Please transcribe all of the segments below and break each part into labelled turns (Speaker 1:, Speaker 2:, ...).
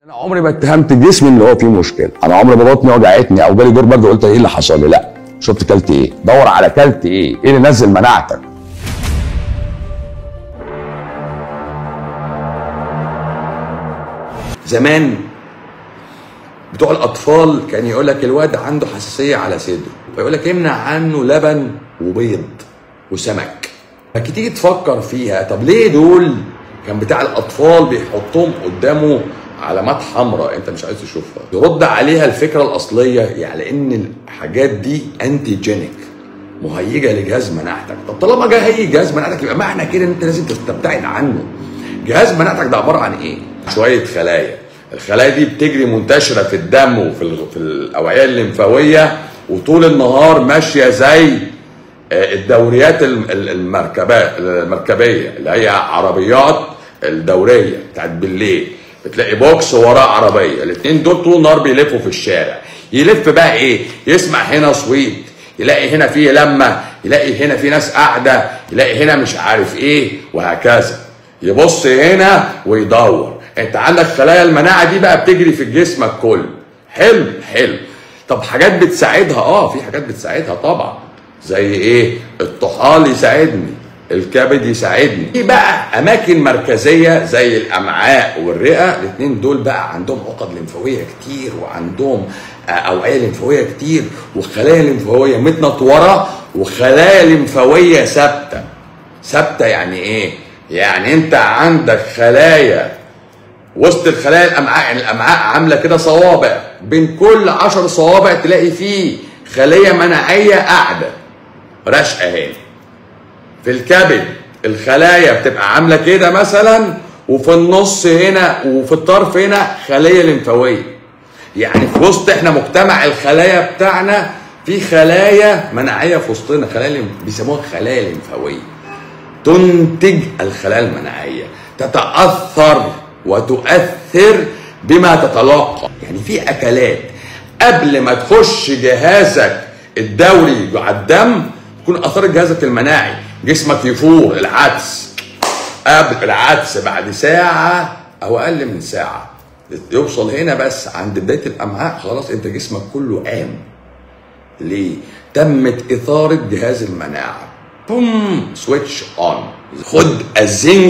Speaker 1: انا عمري ما اتهمت جسمي ان هو فيه مشكله انا عمري ما بطني وجعتني او جالي دور برد قلت ايه اللي حصل لي لا شفت كلت ايه دور على كلت ايه ايه اللي نزل مناعتك
Speaker 2: زمان بتوع الاطفال كان يقول لك الواد عنده حساسيه على صدره فيقول لك امنع عنه لبن وبيض وسمك فكي تيجي تفكر فيها طب ليه دول كان بتاع الاطفال بيحطهم قدامه علامات حمراء انت مش عايز تشوفها يرد عليها الفكره الاصليه يعني لان الحاجات دي انتي جينيك مهيجه لجهاز مناعتك طب طالما جه هيجي جهاز مناعتك يبقى معنى كده ان انت لازم تبتعد عنه جهاز مناعتك ده عباره عن ايه شويه خلايا الخلايا دي بتجري منتشره في الدم وفي ال- في الاوعيه الليمفاويه وطول النهار ماشيه زي آه، الدوريات الم- ال- المركبات المركبيه اللي هي عربيات الدوريه بتاعت بالليل بتلاقي بوكس وراه عربيه الاثنين دول طول النهار بيلفوا في الشارع يلف بقى ايه يسمع هنا صويت يلاقي هنا في لمه يلاقي هنا في ناس قاعده يلاقي هنا مش عارف ايه وهكذا يبص هنا ويدور انت عندك خلايا المناعه دي بقى بتجري في جسمك كله حلو حلو طب حاجات بتساعدها اه في حاجات بتساعدها طبعا زي ايه الطحال يساعدني الكبد يساعدني في بقى اماكن مركزيه زي الامعاء والرئه الاثنين دول بقى عندهم عقد لمفاويه كتير وعندهم آه، اوعيه لمفاويه كتير وخلايا لمفاويه متنطوره وخلايا لمفاويه ثابته ثابته يعني ايه يعني انت عندك خلايا وسط الخلايا الامعاء يعني الامعاء عامله كده صوابع بين كل عشر صوابع تلاقي فيه خليه مناعيه قاعده رشقه اهي في الكبد الخلايا بتبقى عامله كده مثلا وفي النص هنا وفي الطرف هنا خليه لمفاويه يعني في وسط احنا مجتمع الخلايا بتاعنا في خلايا مناعيه في وسطنا خلايا لم- بيسموها خلايا لمفاويه تنتج الخلايا المناعيه تتاثر وتؤثر بما تتلقى يعني في اكلات قبل ما تخش جهازك الدوري على الدم تكون اثرت جهازك المناعي جسمك يفور العدس قبل العدس بعد ساعه او اقل من ساعه يوصل هنا بس عند بدايه الامعاء خلاص انت جسمك كله قام ليه؟ تمت إثارة جهاز المناعة بوم سويتش اون خد الزنك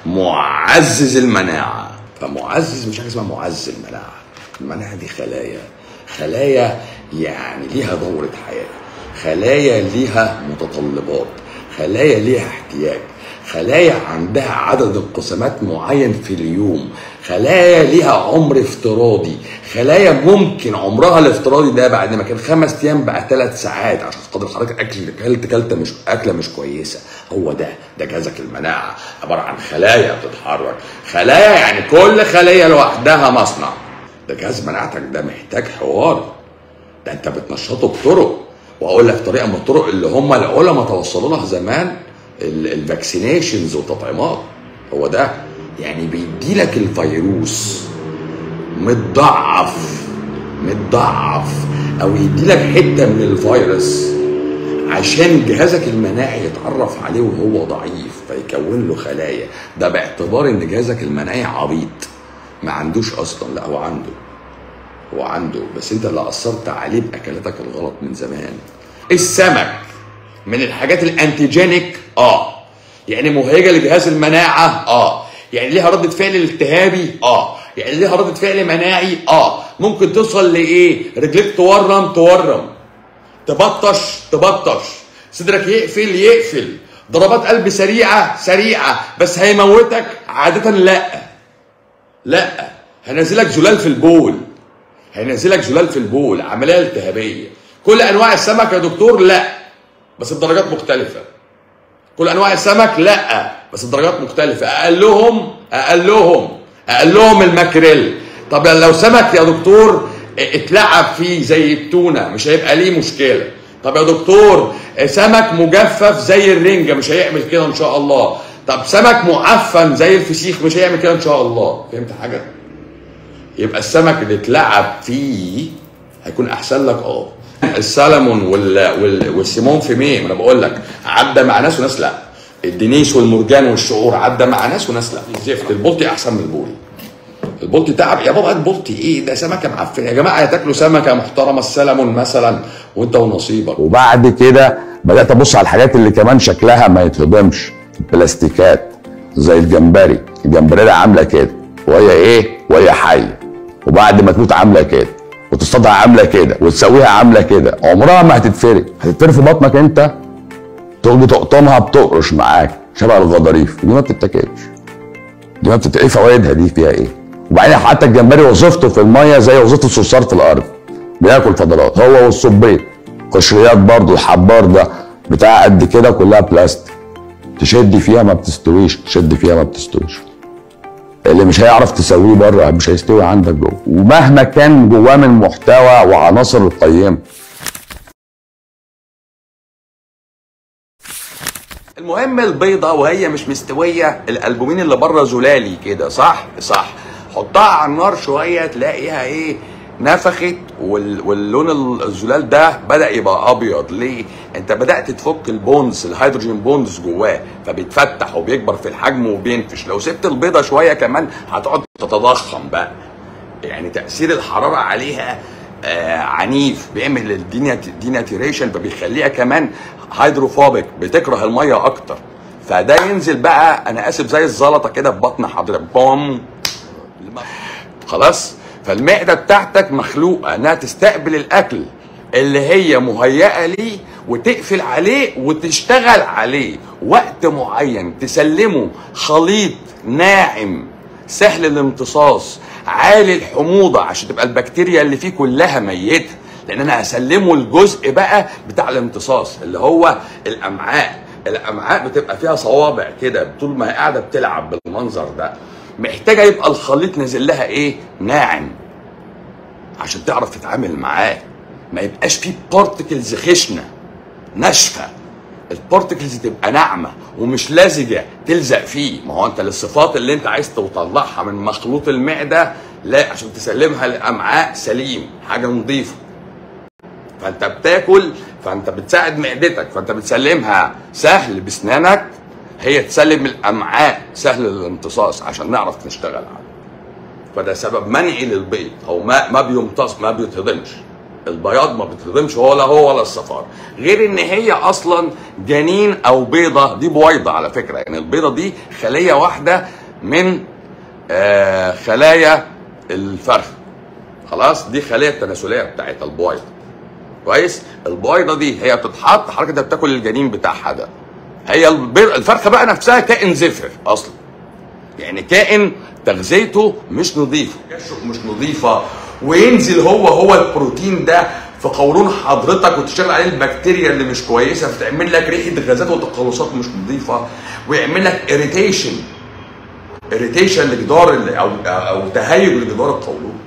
Speaker 2: معزز المناعة فمعزز مش حاجة اسمها معزز المناعة المناعة دي خلايا خلايا يعني ليها دورة حياة خلايا ليها متطلبات خلايا ليها احتياج خلايا عندها عدد انقسامات معين في اليوم خلايا ليها عمر افتراضي خلايا ممكن عمرها الافتراضي ده بعد ما كان خمس ايام بقى ثلاث ساعات عشان خاطر حضرتك اكل كلت كلته مش اكله مش كويسه هو ده ده جهازك المناعه عباره عن خلايا بتتحرك خلايا يعني كل خليه لوحدها مصنع ده جهاز مناعتك ده محتاج حوار ده انت بتنشطه بطرق واقول لك طريقه من الطرق اللي هم العلماء توصلوا لها زمان الفاكسينيشنز والتطعيمات هو ده يعني بيدي لك الفيروس متضعف متضعف او يدي لك حته من الفيروس عشان جهازك المناعي يتعرف عليه وهو ضعيف فيكون له خلايا ده باعتبار ان جهازك المناعي عبيط ما عندوش اصلا لا هو عنده هو عنده بس انت اللي اثرت عليه باكلاتك الغلط من زمان السمك من الحاجات الانتيجينيك اه يعني مهيجه لجهاز المناعه اه يعني ليها ردة فعل التهابي اه يعني ليها ردة فعل مناعي اه ممكن توصل لايه رجليك تورم تورم تبطش تبطش صدرك يقفل يقفل ضربات قلب سريعه سريعه بس هيموتك عاده لا لا هنزلك زلال في البول هينزلك زلال في البول عمليه التهابيه كل انواع السمك يا دكتور لا بس بدرجات مختلفه كل انواع السمك لا بس بدرجات مختلفه اقلهم اقلهم اقلهم الماكريل طب لو سمك يا دكتور اتلعب فيه زي التونه مش هيبقى ليه مشكله طب يا دكتور سمك مجفف زي الرنجه مش هيعمل كده ان شاء الله طب سمك معفن زي الفسيخ مش هيعمل كده ان شاء الله فهمت حاجه يبقى السمك اللي اتلعب فيه هيكون احسن لك اه السلمون وال... وال... والسيمون فيميه ما انا بقول لك عدى مع ناس وناس لا الدنيس والمرجان والشعور عدى مع ناس وناس لا زفت البلطي احسن من البوري البلطي تعب يا بابا البلطي ايه ده سمكه معفنه يا جماعه تاكلوا سمكه محترمه السلمون مثلا وانت ونصيبك
Speaker 1: وبعد كده بدات ابص على الحاجات اللي كمان شكلها ما يتهضمش البلاستيكات زي الجمبري الجمبري ده عامله كده وهي ايه وهي حيه وبعد ما تموت عامله كده وتصطادها عامله كده وتسويها عامله كده عمرها ما هتتفرق هتتفرق في بطنك انت تيجي تقطمها بتقرش معاك شبه الغضاريف دي ما بتتاكلش دي ما بتت... ايه فوائدها دي فيها ايه وبعدين حتى الجمبري وظيفته في الميه زي وظيفه الصرصار في الارض بياكل فضلات هو والصبيط قشريات برضو الحبار ده بتاع قد كده كلها بلاستيك تشد فيها ما بتستويش تشد فيها ما بتستويش اللي مش هيعرف تسويه بره مش هيستوي عندك جوه ومهما كان جواه من محتوى وعناصر القيمه
Speaker 2: المهم البيضة وهي مش مستوية الألبومين اللي بره زلالي كده صح؟ صح حطها على النار شوية تلاقيها ايه نفخت وال... واللون الزلال ده بدأ يبقى أبيض ليه؟ أنت بدأت تفك البونز الهيدروجين بونز جواه فبيتفتح وبيكبر في الحجم وبينفش لو سبت البيضة شوية كمان هتقعد تتضخم بقى يعني تأثير الحرارة عليها آه عنيف بيعمل الديناتيريشن فبيخليها كمان هيدروفوبيك بتكره الميه اكتر فده ينزل بقى انا اسف زي الزلطه كده في بطن حضرتك بوم خلاص فالمعده بتاعتك مخلوقه انها تستقبل الاكل اللي هي مهيئه ليه وتقفل عليه وتشتغل عليه وقت معين تسلمه خليط ناعم سهل الامتصاص عالي الحموضه عشان تبقى البكتيريا اللي فيه كلها ميته لان انا هسلمه الجزء بقى بتاع الامتصاص اللي هو الامعاء الامعاء بتبقى فيها صوابع كده طول ما هي قاعده بتلعب بالمنظر ده محتاجه يبقى الخليط نازل لها ايه ناعم عشان تعرف تتعامل معاه ما يبقاش فيه بارتكلز خشنه ناشفه البارتكلز تبقى ناعمه ومش لزجه تلزق فيه ما هو انت للصفات اللي انت عايز تطلعها من مخلوط المعده لا عشان تسلمها للامعاء سليم حاجه نظيفه فانت بتاكل فانت بتساعد معدتك فانت بتسلمها سهل بسنانك هي تسلم الامعاء سهل الامتصاص عشان نعرف نشتغل عليه فده سبب منعي للبيض هو ما ما بيمتص ما بيتهضمش البياض ما بيتهضمش ولا هو ولا الصفار غير ان هي اصلا جنين او بيضه دي بويضه على فكره يعني البيضه دي خليه واحده من آه خلايا الفرخ خلاص دي خليه التناسليه بتاعتها البويضه كويس البويضه دي هي بتتحط حضرتك انت بتاكل الجنين بتاعها ده هي البيض الفرخه بقى نفسها كائن زفر اصلا يعني كائن تغذيته مش نظيفه مش نظيفه وينزل هو هو البروتين ده في قولون حضرتك وتشتغل عليه البكتيريا اللي مش كويسه فتعمل لك ريحه غازات وتقلصات مش نظيفه ويعمل لك اريتيشن اريتيشن لجدار او او تهيج لجدار القولون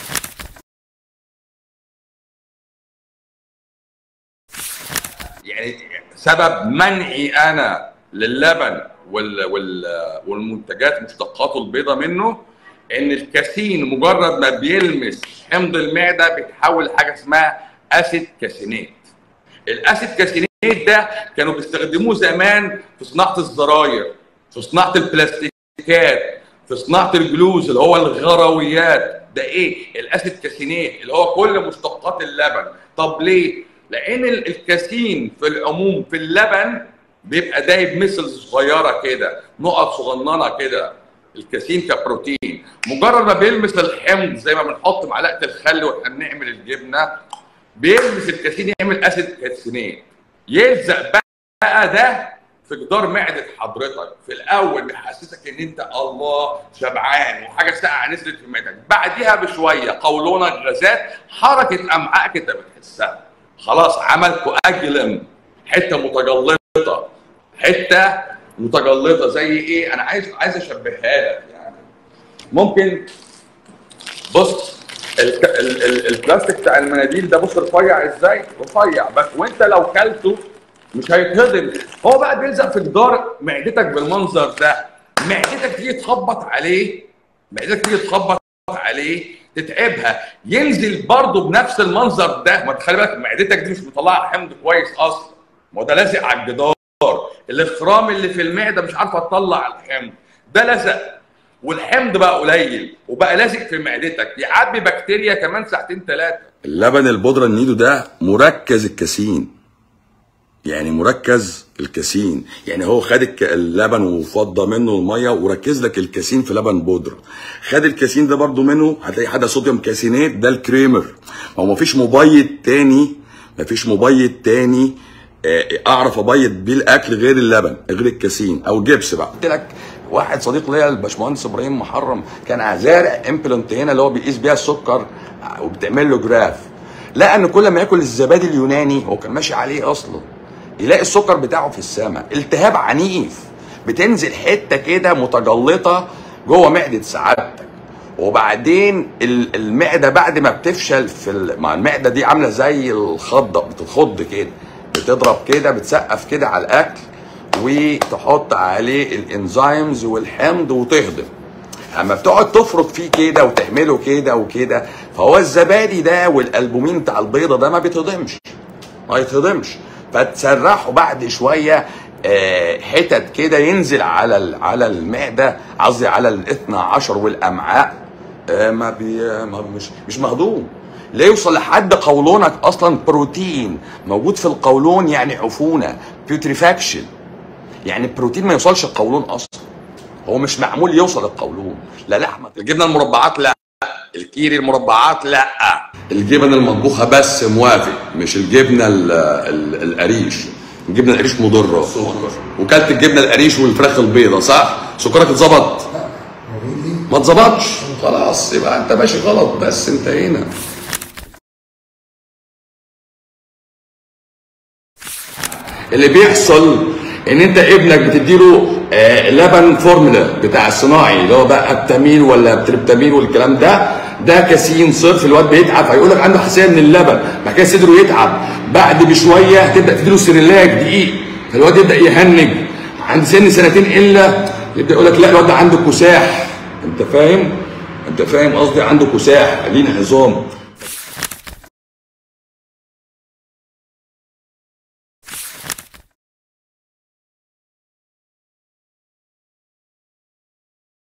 Speaker 2: يعني سبب منعي انا للبن وال وال والمنتجات مشتقاته البيضاء منه ان الكاسين مجرد ما بيلمس حمض المعده بيتحول لحاجه اسمها اسيد كاسينات الاسيد كاسينات ده كانوا بيستخدموه زمان في صناعه الزراير في صناعه البلاستيكات في صناعه الجلوز اللي هو الغرويات ده ايه الاسيد كاسينات اللي هو كل مشتقات اللبن طب ليه لان الكاسين في العموم في اللبن بيبقى دايب مثل صغيره كده نقط صغننه كده الكاسين كبروتين مجرد ما بيلمس الحمض زي ما بنحط معلقه الخل واحنا بنعمل الجبنه بيلمس الكاسين يعمل اسيد كاسينات يلزق بقى ده في جدار معده حضرتك في الاول بيحسسك ان انت الله شبعان وحاجه ساقعه نزلت في معدتك بعديها بشويه قولونك غازات حركه امعائك انت بتحسها خلاص عمل كواجلم حته متجلطه حته متجلطه زي ايه انا عايز عايز اشبهها لك يعني ممكن بص ال ال ال البلاستيك بتاع المناديل ده بص رفيع ازاي رفيع بس وانت لو كلته مش هيتهضم هو بقى بيلزق في جدار معدتك بالمنظر ده معدتك تيجي تخبط عليه معدتك تيجي تخبط عليه تتعبها ينزل برضه بنفس المنظر ده ما تخلي بالك معدتك دي مش مطلعه حمض كويس اصلا ما هو ده لازق على الجدار الاخرام اللي في المعده مش عارفه تطلع الحمض ده لزق والحمض بقى قليل وبقى لازق في معدتك يعبي بكتيريا كمان ساعتين ثلاثه اللبن البودره النيدو ده مركز الكاسين يعني مركز الكاسين يعني هو خد الك- اللبن وفضى منه الميه وركز لك الكاسين في لبن بودره خد الكاسين ده برضو منه هتلاقي حاجه صوديوم كاسينات ده الكريمر ما هو مفيش مبيض تاني مفيش مبيض تاني آه، اعرف ابيض بيه الاكل غير اللبن غير الكاسين او الجبس بقى قلت لك واحد صديق ليا الباشمهندس ابراهيم محرم كان زارع امبلنت هنا اللي هو بيقيس بيها السكر وبتعمل له جراف لقى ان كل ما ياكل الزبادي اليوناني هو كان ماشي عليه اصلا يلاقي السكر بتاعه في السماء التهاب عنيف بتنزل حته كده متجلطه جوه معده سعادتك وبعدين ال- المعده بعد ما بتفشل في ال- مع المعده دي عامله زي الخضه بتتخض كده بتضرب كده بتسقف كده على الاكل وتحط عليه الانزيمز والحمض وتهضم اما بتقعد تفرك فيه كده وتعمله كده وكده فهو الزبادي ده والالبومين بتاع البيضه ده ما بيتهضمش ما يتهضمش فتسرحه بعد شويه آه، حتت كده ينزل على ال- على المعده قصدي على الاثنى عشر والامعاء آه، ما بي ما مش مش مهضوم لا يوصل لحد قولونك اصلا بروتين موجود في القولون يعني عفونه بيوتريفاكشن يعني البروتين ما يوصلش القولون اصلا هو مش معمول يوصل القولون لا لحمه الجبنه المربعات لا الكيري المربعات لا الجبن المطبوخه بس موافق مش الجبنه ال ال القريش الجبنه القريش مضره وكلت الجبنه القريش والفراخ البيضه صح سكرك اتظبط ما اتظبطش خلاص يبقى انت ماشي غلط بس انتهينا اللي بيحصل ان انت ابنك بتديله آه، لبن فورمولا بتاع الصناعي اللي هو بقى ابتامين ولا تريبتامين والكلام ده ده كاسين صرف الواد بيتعب فيقول لك عنده حساسيه من اللبن بعد كده صدره يتعب بعد بشويه تبدا تديله سيريلاك دقيق فالواد يبدا يهنج عند سن سنتين الا يبدا يقول لك لا الواد ده عنده كساح انت فاهم؟ انت فاهم قصدي عنده كساح ليه انعظام